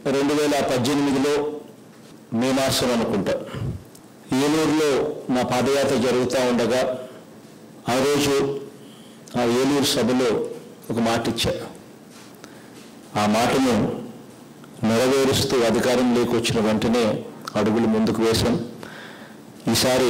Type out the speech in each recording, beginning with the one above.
రెండు వేల పద్దెనిమిదిలో మే మాసం అనుకుంటా ఏలూరులో నా పాదయాత్ర జరుగుతూ ఉండగా ఆ రోజు ఆ ఏలూరు సభలో ఒక మాట ఇచ్చా ఆ మాటను నెరవేరుస్తూ అధికారం లేకొచ్చిన వెంటనే అడుగులు ముందుకు వేశాం ఈసారి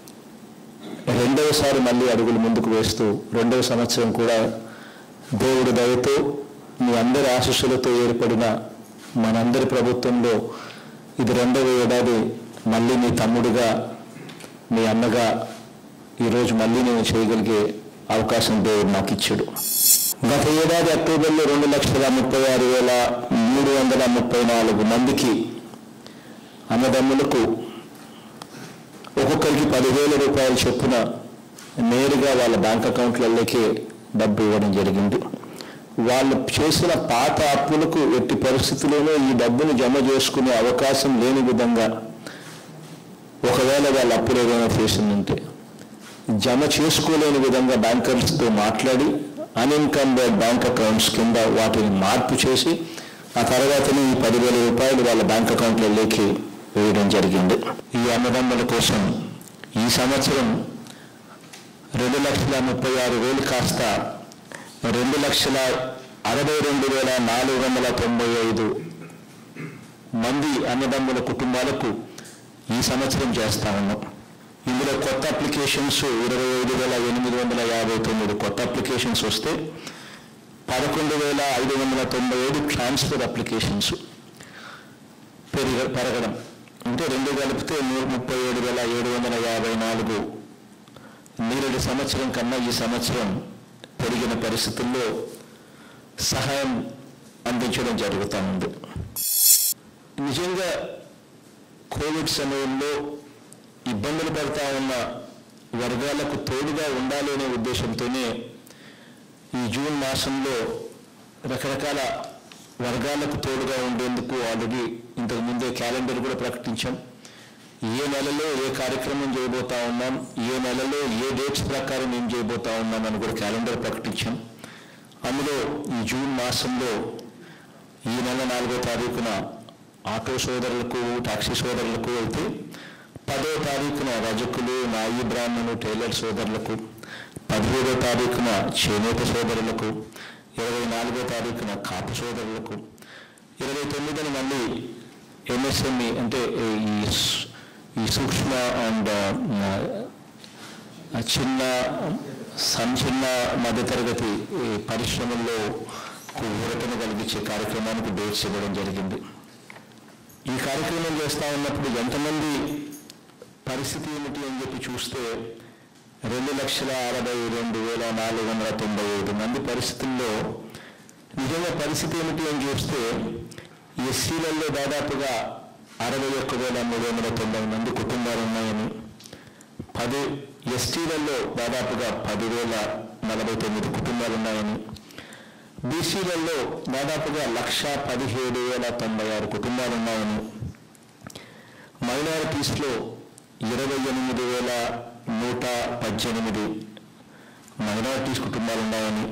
రెండవసారి మళ్ళీ అడుగులు ముందుకు వేస్తూ రెండవ సంవత్సరం కూడా దేవుడి దయతో మీ అందరి ఆశీస్సులతో ఏర్పడిన మనందరి ప్రభుత్వంలో ఇది రెండవ ఏడాది మళ్ళీ మీ తమ్ముడిగా మీ అన్నగా ఈరోజు మళ్ళీ నేను చేయగలిగే అవకాశం దేవుడు నాకు ఇచ్చాడు గత ఏడాది అక్టోబర్లో రెండు లక్షల ముప్పై ఆరు వేల మూడు వందల ముప్పై నాలుగు మందికి అన్నదమ్ములకు ఒక్కొక్కరికి పదివేల రూపాయలు చొప్పున నేరుగా వాళ్ళ బ్యాంక్ అకౌంట్లలోకి డబ్బు ఇవ్వడం జరిగింది వాళ్ళు చేసిన పాత అప్పులకు ఎట్టి పరిస్థితుల్లోనూ ఈ డబ్బును జమ చేసుకునే అవకాశం లేని విధంగా ఒకవేళ వాళ్ళ అప్పులు ఏదైనా చేసిందంటే జమ చేసుకోలేని విధంగా బ్యాంకర్స్తో మాట్లాడి అన్ఇన్కమ్బర్డ్ బ్యాంక్ అకౌంట్స్ కింద వాటిని మార్పు చేసి ఆ తర్వాతనే ఈ పదివేల రూపాయలు వాళ్ళ బ్యాంక్ అకౌంట్లలోకి వేయడం జరిగింది ఈ అన్నదమ్ముల కోసం ఈ సంవత్సరం రెండు లక్షల ముప్పై ఆరు వేలు కాస్త రెండు లక్షల అరవై రెండు వేల నాలుగు వందల తొంభై ఐదు మంది అన్నదమ్ముల కుటుంబాలకు ఈ సంవత్సరం చేస్తా ఉన్నాం ఇందులో కొత్త అప్లికేషన్స్ ఇరవై ఐదు వేల ఎనిమిది వందల యాభై తొమ్మిది కొత్త అప్లికేషన్స్ వస్తే పదకొండు వేల ఐదు వందల తొంభై ఏడు ట్రాన్స్ఫర్ అప్లికేషన్స్ పెరిగ పెరగడం అంటే రెండు కలిపితే నూరు ముప్పై ఏడు వేల ఏడు వందల యాభై నాలుగు నీరడి సంవత్సరం కన్నా ఈ సంవత్సరం పెరిగిన పరిస్థితుల్లో సహాయం అందించడం జరుగుతూ ఉంది నిజంగా కోవిడ్ సమయంలో ఇబ్బందులు పడతా ఉన్న వర్గాలకు తోడుగా ఉండాలి అనే ఉద్దేశంతోనే ఈ జూన్ మాసంలో రకరకాల వర్గాలకు తోడుగా ఉండేందుకు ఆల్రెడీ ఇంతకు ముందే క్యాలెండర్ కూడా ప్రకటించాం ఏ నెలలో ఏ కార్యక్రమం చేయబోతా ఉన్నాం ఏ నెలలో ఏ డేట్స్ ప్రకారం ఏం చేయబోతా ఉన్నాం అని కూడా క్యాలెండర్ ప్రకటించాం అందులో ఈ జూన్ మాసంలో ఈ నెల నాలుగో తారీఖున ఆటో సోదరులకు టాక్సీ సోదరులకు అయితే పదో తారీఖున రజకులు నాయి బ్రాహ్మణు టైలర్ సోదరులకు పదిహేడో తారీఖున చేనేత సోదరులకు ఇరవై నాలుగో తారీఖున కాపు సోదరులకు ఇరవై తొమ్మిదిన మళ్ళీ ఎంఎస్ఎంఈ అంటే ఈ స్- ఈ సూక్ష్మ అండ్ చిన్న సం- చిన్న మధ్యతరగతి ఈ పరిశ్రమల్లో ఊరటను కలిగించే కార్యక్రమానికి డేట్స్ ఇవ్వడం జరిగింది ఈ కార్యక్రమం చేస్తా ఉన్నప్పుడు ఎంతమంది పరిస్థితి ఏమిటి అని చెప్పి చూస్తే రెండు లక్షల అరవై రెండు వేల నాలుగు వందల తొంభై ఐదు మంది పరిస్థితుల్లో నిజంగా పరిస్థితి ఏమిటి అని చూస్తే ఎస్సీలలో దాదాపుగా అరవై ఒక్క వేల మూడు వందల తొంభై మంది కుటుంబాలు ఉన్నాయని పది ఎస్టీలలో దాదాపుగా పదివేల నలభై తొమ్మిది కుటుంబాలు ఉన్నాయని బీసీలలో దాదాపుగా లక్ష పదిహేడు వేల తొంభై ఆరు కుటుంబాలు ఉన్నాయని మైనారిటీస్లో ఇరవై ఎనిమిది వేల నూట పద్దెనిమిది మైనారిటీస్ కుటుంబాలు ఉన్నాయని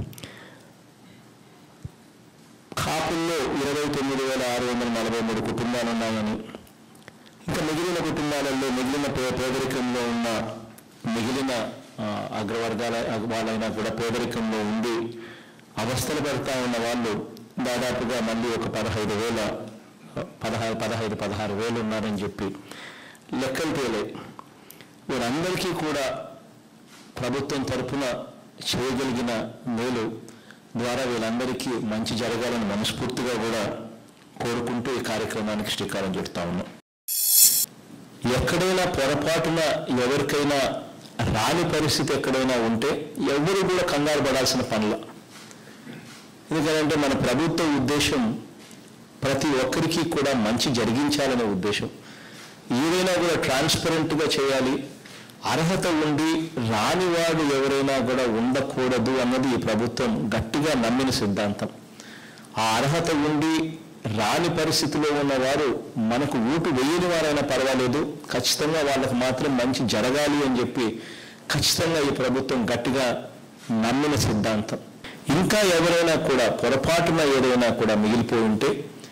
కాపుల్లో ఇరవై తొమ్మిది వేల ఆరు వందల నలభై మూడు కుటుంబాలు ఉన్నాయని ఇంకా మిగిలిన కుటుంబాలలో మిగిలిన పే పేదరికంలో ఉన్న మిగిలిన ఆ, అగ్రవర్గాల వాళ్ళైనా కూడా పేదరికంలో ఉండి అవస్థలు పడుతూ ఉన్న వాళ్ళు దాదాపుగా మళ్ళీ ఒక పదహైదు వేల పదహారు పదహైదు పదహారు వేలు ఉన్నారని చెప్పి లెక్కలు తేలాయి వీరందరికీ కూడా ప్రభుత్వం తరపున చేయగలిగిన మేలు ద్వారా వీళ్ళందరికీ మంచి జరగాలని మనస్ఫూర్తిగా కూడా కోరుకుంటూ ఈ కార్యక్రమానికి శ్రీకారం చుడతా ఉన్నాం ఎక్కడైనా పొరపాటున ఎవరికైనా రాని పరిస్థితి ఎక్కడైనా ఉంటే ఎవరు కూడా కంగారు పడాల్సిన పనుల ఎందుకంటే మన ప్రభుత్వ ఉద్దేశం ప్రతి ఒక్కరికి కూడా మంచి జరిగించాలనే ఉద్దేశం ఏదైనా కూడా ట్రాన్స్పరెంట్గా చేయాలి అర్హత ఉండి రానివాడు ఎవరైనా కూడా ఉండకూడదు అన్నది ఈ ప్రభుత్వం గట్టిగా నమ్మిన సిద్ధాంతం ఆ అర్హత ఉండి రాని పరిస్థితిలో ఉన్నవారు మనకు ఊటు వేయని వారైనా పర్వాలేదు ఖచ్చితంగా వాళ్ళకు మాత్రం మంచి జరగాలి అని చెప్పి ఖచ్చితంగా ఈ ప్రభుత్వం గట్టిగా నమ్మిన సిద్ధాంతం ఇంకా ఎవరైనా కూడా పొరపాటున ఏదైనా కూడా మిగిలిపోయి ఉంటే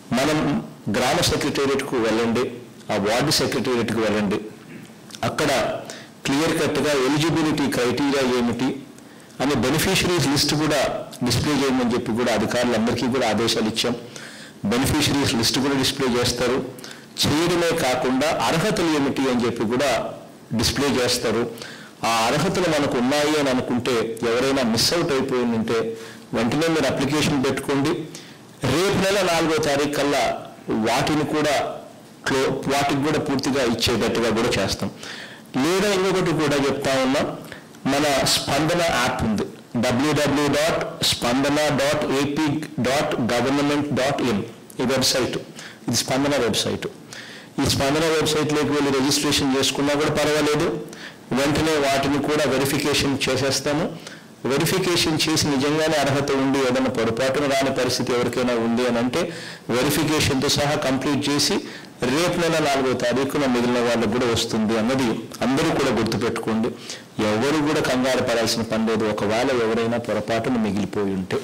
మనం గ్రామ సెక్రటేరియట్కు వెళ్ళండి ఆ వార్డు సెక్రటేరియట్కి వెళ్ళండి అక్కడ క్లియర్ కట్గా ఎలిజిబిలిటీ క్రైటీరియా ఏమిటి అని బెనిఫిషరీస్ లిస్ట్ కూడా డిస్ప్లే చేయమని చెప్పి కూడా అధికారులందరికీ కూడా ఆదేశాలు ఇచ్చాం బెనిఫిషరీస్ లిస్ట్ కూడా డిస్ప్లే చేస్తారు చేయడమే కాకుండా అర్హతలు ఏమిటి అని చెప్పి కూడా డిస్ప్లే చేస్తారు ఆ అర్హతలు మనకు ఉన్నాయి అని అనుకుంటే ఎవరైనా మిస్ అవుట్ అయిపోయి ఉంటే వెంటనే మీరు అప్లికేషన్ పెట్టుకోండి రేపు నెల నాలుగో తారీఖు కల్లా వాటిని కూడా క్లో వాటికి కూడా పూర్తిగా ఇచ్చేటట్టుగా కూడా చేస్తాం లేదా ఇంకొకటి కూడా చెప్తా ఉన్నాం మన స్పందన యాప్ ఉంది WWW dot Spandana dot AP dot government dot in ఈ వెబ్సైట్ ఇది స్పందన వెబ్సైట్ ఈ స్పందన వెబ్సైట్లోకి వెళ్ళి రిజిస్ట్రేషన్ చేసుకున్నా కూడా పర్వాలేదు వెంటనే వాటిని కూడా వెరిఫికేషన్ చేసేస్తాము వెరిఫికేషన్ చేసి నిజంగానే అర్హత ఉండి ఏదైనా పొరపాటున రాని పరిస్థితి ఎవరికైనా ఉంది అని అంటే వెరిఫికేషన్తో సహా కంప్లీట్ చేసి రేపు నెల నాలుగో తారీఖున మిగిలిన వాళ్ళకు కూడా వస్తుంది అన్నది అందరూ కూడా గుర్తుపెట్టుకోండి ఎవరు కూడా కంగారు పడాల్సిన పని లేదు ఒకవేళ ఎవరైనా పొరపాటున మిగిలిపోయి ఉంటే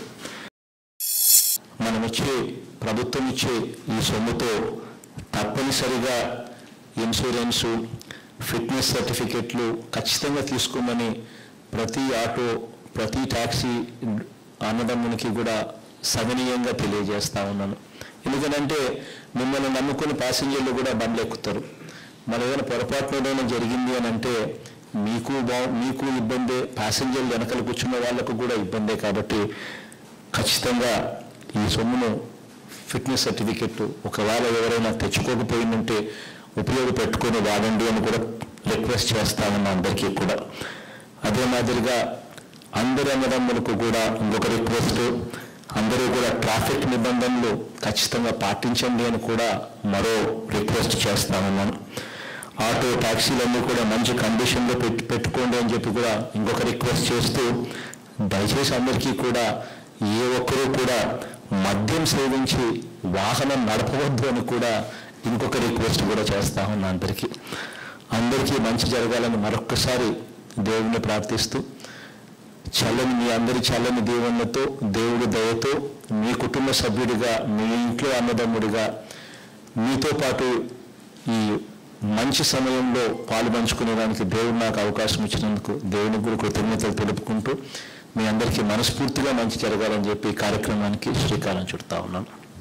మనం ఇచ్చే ప్రభుత్వం ఇచ్చే ఈ సొమ్ముతో తప్పనిసరిగా ఇన్సూరెన్సు ఫిట్నెస్ సర్టిఫికెట్లు ఖచ్చితంగా తీసుకోమని ప్రతి ఆటో ప్రతి ట్యాక్సీ అన్నదమ్మునికి కూడా సగనీయంగా తెలియజేస్తా ఉన్నాను ఎందుకంటే మిమ్మల్ని నమ్ముకుని ప్యాసింజర్లు కూడా బండ్లు ఎక్కుతారు మరి ఏదైనా పొరపాటున ఏదైనా జరిగింది అని అంటే మీకు బా మీకు ఇబ్బందే ప్యాసింజర్లు వెనకలు కూర్చున్న వాళ్ళకు కూడా ఇబ్బందే కాబట్టి ఖచ్చితంగా ఈ సొమ్మును ఫిట్నెస్ సర్టిఫికెట్ ఒకవేళ ఎవరైనా తెచ్చుకోకపోయిందంటే ఉపయోగపెట్టుకొని వాడండి అని కూడా రిక్వెస్ట్ చేస్తామన్న అందరికీ కూడా అదే మాదిరిగా అందరి అన్నదమ్ములకు కూడా ఇంకొక రిక్వెస్ట్ అందరూ కూడా ట్రాఫిక్ నిబంధనలు ఖచ్చితంగా పాటించండి అని కూడా మరో రిక్వెస్ట్ చేస్తామన్నాను ఆటో ట్యాక్సీలన్నీ కూడా మంచి కండిషన్లో పెట్టి పెట్టుకోండి అని చెప్పి కూడా ఇంకొక రిక్వెస్ట్ చేస్తూ దయచేసి అందరికీ కూడా ఏ ఒక్కరూ కూడా మద్యం సేవించి వాహనం నడపవద్దు అని కూడా ఇంకొక రిక్వెస్ట్ కూడా చేస్తా ఉన్నా అందరికీ అందరికీ మంచి జరగాలని మరొక్కసారి దేవుణ్ణి ప్రార్థిస్తూ చల్లని మీ అందరి చల్లని దేవుళ్ళతో దేవుడి దయతో మీ కుటుంబ సభ్యుడిగా మీ ఇంట్లో అన్నదమ్ముడిగా మీతో పాటు ఈ మంచి సమయంలో పాలు పంచుకునేదానికి దేవుడు నాకు అవకాశం ఇచ్చినందుకు దేవునికి కూడా కృతజ్ఞతలు తెలుపుకుంటూ మీ అందరికీ మనస్ఫూర్తిగా మంచి జరగాలని చెప్పి ఈ కార్యక్రమానికి శ్రీకారం చుడతా ఉన్నాను